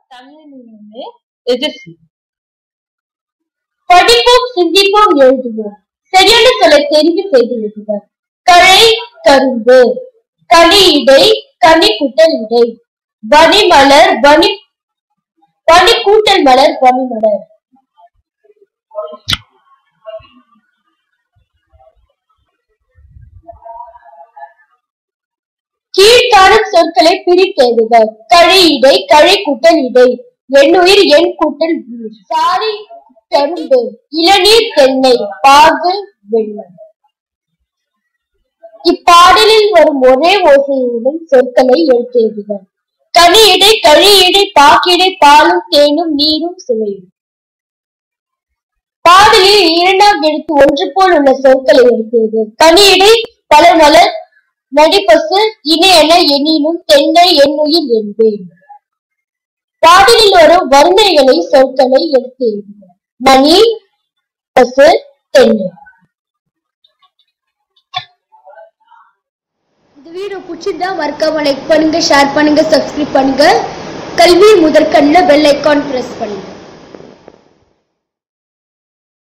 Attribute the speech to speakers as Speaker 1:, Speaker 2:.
Speaker 1: தமிழிலிருந்து எதிர்ப்பு படிப்போம் சிந்திப்போம் எழுதுவோம் சரியான சொல்லை தெரிவு செய்து எழுதுக களை கரும்பு களி இடை கனி கூட்டல் இடை பனி மலர் பனி பனி கூட்டல் மலர் பனி மலர் கீழ்காணும் சொற்களை பிரித்து எழுதுக கழி இடை கழி கூட்டல் இடை எண்ணுயிர் எண் கூட்டல் உயிர் சாரி கரும்பு இளநீர் தென்னை பாகு வெள்ளம் இப்பாடலில் வரும் ஒரே ஓசையுடன் சொற்களை எடுத்து எழுதுக கனி இடை கழி இடை பாக்கிடை பாலும் தேனும் நீரும் சுவையும் பாடலில் இரண்டாம் எழுத்து ஒன்று போல் உள்ள சொற்களை எடுத்தது கனியிடை பலர் மலர் நடிப்பசு இணையென எண்ணினும் தென்னை எண்ணுயிர் என்பேன் பாடலில் வரும் வர்ணனைகளை சொற்களை எடுத்து எழுதுக மணி பசு தென்னை
Speaker 2: இந்த வீடியோ பிடிச்சிருந்தா மறக்காம லைக் பண்ணுங்க ஷேர் பண்ணுங்க சப்ஸ்கிரைப் பண்ணுங்க கல்வி முதற்கண்ணில் பெல் ஐக்கான் பிரஸ் பண்ணுங்க